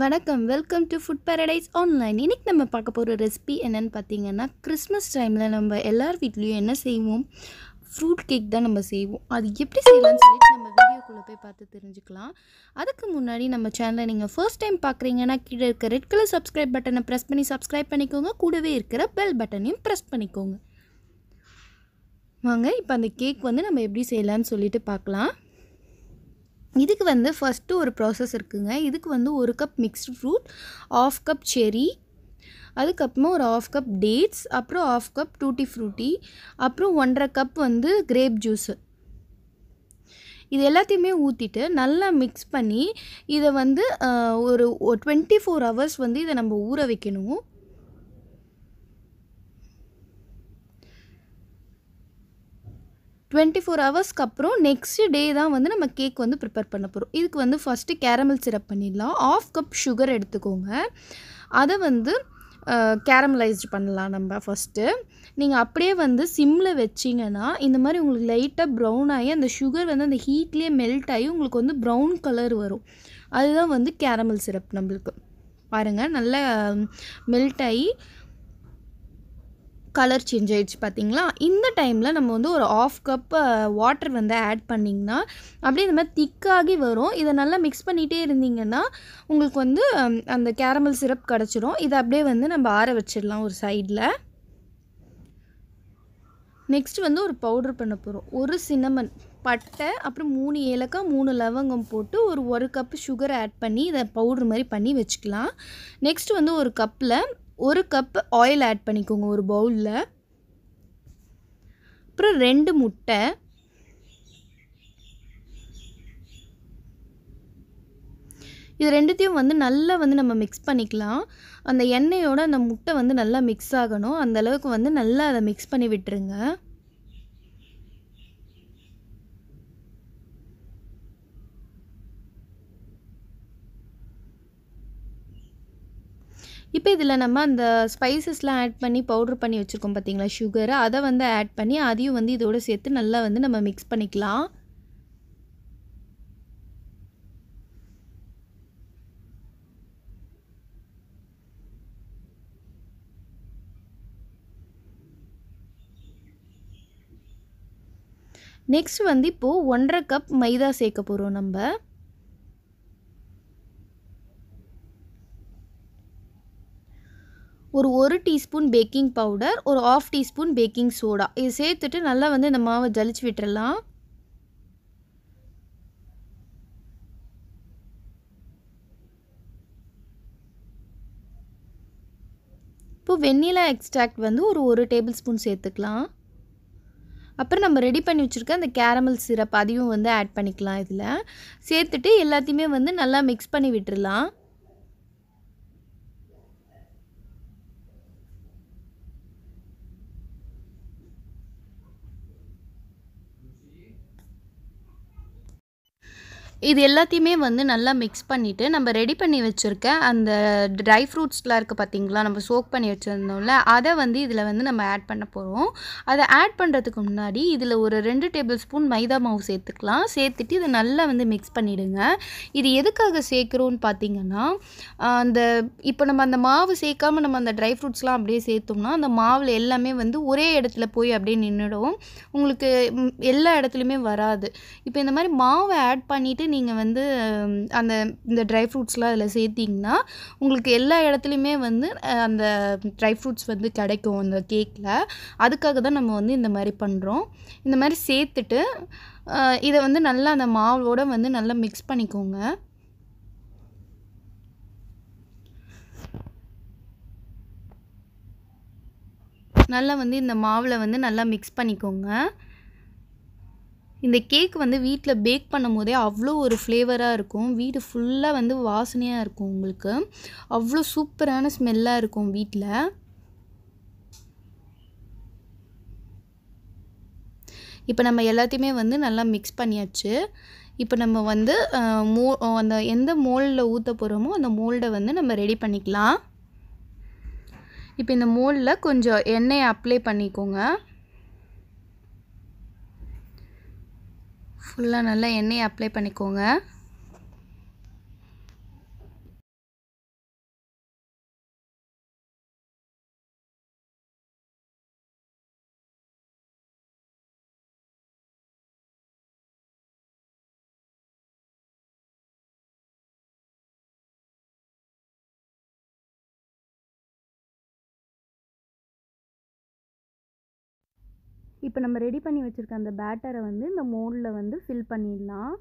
வணக்கம் welcome to Food Paradise online இன்னைக்கு நம்ம பார்க்க போகிற ரெசிபி என்னன்னு பார்த்தீங்கன்னா கிறிஸ்மஸ் டைமில் நம்ம எல்லார் வீட்லேயும் என்ன செய்வோம் ஃப்ரூட் கேக் தான் நம்ம செய்வோம் அது எப்படி செய்யலாம்னு சொல்லிட்டு நம்ம வீடியோக்குள்ளே போய் பார்த்து தெரிஞ்சுக்கலாம் அதுக்கு முன்னாடி நம்ம சேனலை நீங்கள் ஃபர்ஸ்ட் டைம் பார்க்குறீங்கன்னா கீழே இருக்க ரெட் கலர் சப்ஸ்கிரைப் பட்டனை ப்ரெஸ் பண்ணி சப்ஸ்கிரைப் பண்ணிக்கோங்க கூடவே இருக்கிற பெல் பட்டனையும் ப்ரெஸ் பண்ணிக்கோங்க வாங்க இப்போ அந்த கேக் வந்து நம்ம எப்படி செய்யலாம்னு சொல்லிட்டு பார்க்கலாம் இதுக்கு வந்து ஃபஸ்ட்டு ஒரு ப்ராசஸ் இருக்குங்க இதுக்கு வந்து ஒரு cup mixed fruit half cup cherry அதுக்கப்புறமா ஒரு ஆஃப் கப் டேட்ஸ் அப்புறம் ஆஃப் கப் டூட்டி ஃப்ரூட்டி அப்புறம் ஒன்றரை கப் வந்து கிரேப் ஜூஸு இது எல்லாத்தையுமே ஊற்றிட்டு நல்லா மிக்ஸ் பண்ணி இதை வந்து ஆஹ், ஒரு டுவெண்ட்டி ஃபோர் ஹவர்ஸ் வந்து இதை நம்ம ஊற வைக்கணும் டுவெண்ட்டி ஃபோர் ஹவர்ஸ்க்கு அப்புறம் நெக்ஸ்ட் டே தான் வந்து நம்ம கேக் வந்து ப்ரிப்பேர் பண்ண போகிறோம் இதுக்கு வந்து ஃபஸ்ட்டு கேரமல் சிரப் பண்ணிடலாம் ஆஃப் கப் சுகர் எடுத்துக்கோங்க அதை வந்து கேரமலைஸ்டு பண்ணலாம் நம்ம ஃபஸ்ட்டு நீங்கள் அப்படியே வந்து சிம்மில் வச்சிங்கன்னா இந்த மாதிரி உங்களுக்கு லைட்டாக ப்ரௌன் ஆகி அந்த சுகர் வந்து அந்த ஹீட்லேயே மெல்ட் ஆகி உங்களுக்கு வந்து ப்ரௌன் கலர் வரும் அதுதான் வந்து கேரமல் சிரப் நம்மளுக்கு பாருங்கள் நல்லா மெல்ட் ஆகி கலர் சேஞ்ச் ஆயிடுச்சு பார்த்தீங்களா இந்த டைமில் நம்ம வந்து ஒரு ஆஃப் கப் வாட்டர் வந்து ஆட் பண்ணிங்கன்னா அப்படியே இந்த மாதிரி திக்காகி வரும் இதை நல்லா மிக்ஸ் பண்ணிகிட்டே இருந்தீங்கன்னா உங்களுக்கு வந்து ஹம், அந்த கேரமல் சிரப் கிடச்சிரும் இதை அப்படியே வந்து நம்ம ஆற வச்சிடலாம் ஒரு சைடில் நெக்ஸ்ட் வந்து ஒரு பவுடர் பண்ண போகிறோம் ஒரு சின்னமன் பட்டை அப்புறம் மூணு ஏலக்காய் மூணு லவங்கம் போட்டு ஒரு ஒரு கப்பு சுகர் ஆட் பண்ணி இதை பவுடர் மாதிரி பண்ணி வச்சுக்கலாம் நெக்ஸ்ட் வந்து ஒரு கப்பில் ஒரு கப் ஆயில் ஆட் பண்ணிக்கோங்க ஒரு பவுலில் அப்புறம் ரெண்டு முட்டை இது ரெண்டுத்தையும் வந்து நல்லா வந்து நம்ம மிக்ஸ் பண்ணிக்கலாம் அந்த எண்ணெயோட அந்த முட்டை வந்து நல்லா மிக்ஸ் ஆகணும் அந்த அளவுக்கு வந்து நல்லா அதை மிக்ஸ் பண்ணி விட்டுருங்க இப்போ இதில் நம்ம அந்த ஸ்பைசஸ்லாம் ஆட் பண்ணி பவுட்ரு பண்ணி வச்சுருக்கோம் பார்த்தீங்களா சுகரை அதை வந்து ஆட் பண்ணி அதையும் வந்து இதோட சேர்த்து நல்லா வந்து நம்ம மிக்ஸ் பண்ணிக்கலாம் நெக்ஸ்ட் வந்து இப்போது ஒன்றரை கப் மைதா சேர்க்க போகிறோம் நம்ம ஒரு ஒரு டீஸ்பூன் பேக்கிங் பவுடர் ஒரு ஆஃப் டீஸ்பூன் பேக்கிங் சோடா இது சேர்த்துட்டு நல்லா வந்து இந்த மாவை ஜலிச்சு விட்டுறலாம் இப்போ வெண்ணிலா எக்ஸ்ட்ராக்ட் வந்து ஒரு ஒரு டேபிள் ஸ்பூன் சேர்த்துக்கலாம் அப்புறம் நம்ம ரெடி பண்ணி வச்சுருக்க அந்த கேரமல் சிரப் அதையும் வந்து ஆட் பண்ணிக்கலாம் இதில் சேர்த்துட்டு எல்லாத்தையுமே வந்து நல்லா மிக்ஸ் பண்ணி விட்டுறலாம் இது எல்லாத்தையுமே வந்து நல்லா மிக்ஸ் பண்ணிவிட்டு நம்ம ரெடி பண்ணி வச்சுருக்க அந்த ட்ரை ஃப்ரூட்ஸ்லாம் இருக்குது பார்த்தீங்களா நம்ம சோக் பண்ணி வச்சுருந்தோம்ல அதை வந்து இதில் வந்து நம்ம ஆட் பண்ண போகிறோம் அதை ஆட் பண்ணுறதுக்கு முன்னாடி இதில் ஒரு ரெண்டு டேபிள் ஸ்பூன் மைதா மாவு சேர்த்துக்கலாம் சேர்த்துட்டு இதை நல்லா வந்து மிக்ஸ் பண்ணிவிடுங்க இது எதுக்காக சேர்க்குறோன்னு பார்த்தீங்கன்னா ஆஹ், அந்த இப்போ நம்ம அந்த மாவு சேர்க்காம நம்ம அந்த ட்ரை ஃப்ரூட்ஸ்லாம் அப்படியே சேர்த்தோம்னா அந்த மாவில் எல்லாமே வந்து ஒரே இடத்துல போய் அப்படியே நின்றுடும் உங்களுக்கு ம், எல்லா இடத்துலையுமே வராது இப்போ இந்த மாதிரி மாவை ஆட் பண்ணிவிட்டு நீங்கள் வந்து ம், அந்த இந்த ட்ரை ஃப்ரூட்ஸ்லாம் அதில் சேர்த்திங்கன்னா உங்களுக்கு எல்லா இடத்துலையுமே வந்து அஹ், அந்த ட்ரை ஃப்ரூட்ஸ் வந்து கிடைக்கும் அந்த கேக்கில் அதுக்காக தான் நம்ம வந்து இந்த மாதிரி பண்ணுறோம் இந்த மாதிரி சேர்த்துட்டு அஹ், இதை வந்து நல்லா அந்த மாவோட வந்து நல்லா மிக்ஸ் பண்ணிக்கோங்க நல்லா வந்து இந்த மாவில் வந்து நல்லா மிக்ஸ் பண்ணிக்கோங்க இந்த கேக் வந்து வீட்டில் பேக் பண்ணும் போதே அவ்வளோ ஒரு ஃப்ளேவராக இருக்கும் வீடு ஃபுல்லாக வந்து வாசனையாக இருக்கும் உங்களுக்கு அவ்வளோ சூப்பரான ஸ்மெல்லாக இருக்கும் வீட்டில் இப்போ நம்ம எல்லாத்தையுமே வந்து நல்லா மிக்ஸ் பண்ணியாச்சு இப்போ நம்ம வந்து அஹ், மோ அந்த எந்த மோல்டில் ஊற்ற போகிறோமோ அந்த மோல்டை வந்து நம்ம ரெடி பண்ணிக்கலாம் இப்போ இந்த மோல்டில் கொஞ்சம் எண்ணெயை அப்ளை பண்ணிக்கோங்க ஃபுல்லாக நல்லா எண்ணெயை அப்ளை பண்ணிக்கோங்க இப்போ நம்ம ரெடி பண்ணி வச்சுருக்க அந்த பேட்டரை வந்து இந்த மோல்டில் வந்து ஃபில் பண்ணிடலாம்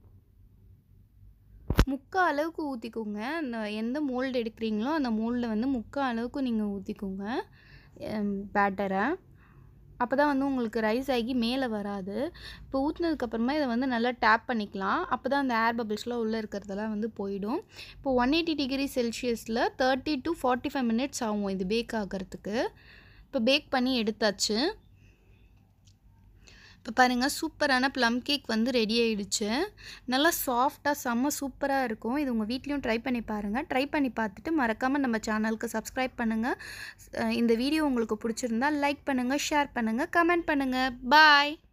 முக்கால் அளவுக்கு ஊற்றிக்கோங்க அந்த எந்த மோல்டு எடுக்கிறீங்களோ அந்த மோல்டில் வந்து முக்கால் அளவுக்கு நீங்கள் ஊற்றிக்கோங்க பேட்டரை அப்போ தான் வந்து உங்களுக்கு ரைஸ் ஆகி மேலே வராது இப்போ ஊற்றுனதுக்கப்புறமா இதை வந்து நல்லா டேப் பண்ணிக்கலாம் அப்போ தான் அந்த ஏர் பபிள்ஸ்லாம் உள்ளே இருக்கிறதெல்லாம் வந்து போயிடும் இப்போ ஒன் எயிட்டி டிகிரி செல்சியஸில் thirty to forty five minutes ஆகும் இது பேக் ஆகிறதுக்கு இப்போ பேக் பண்ணி எடுத்தாச்சு இப்போ பாருங்கள் சூப்பரான ப்ளம் கேக் வந்து ரெடி ஆகிடுச்சு நல்லா சாஃப்டாக செம்ம சூப்பராக இருக்கும் இது உங்கள் வீட்லேயும் ட்ரை பண்ணி பாருங்கள் ட்ரை பண்ணி பார்த்துட்டு மறக்காமல் நம்ம சேனலுக்கு சப்ஸ்கிரைப் பண்ணுங்கள் இந்த வீடியோ உங்களுக்கு பிடிச்சிருந்தா லைக் பண்ணுங்கள் ஷேர் பண்ணுங்கள் கமெண்ட் பண்ணுங்கள் பாய்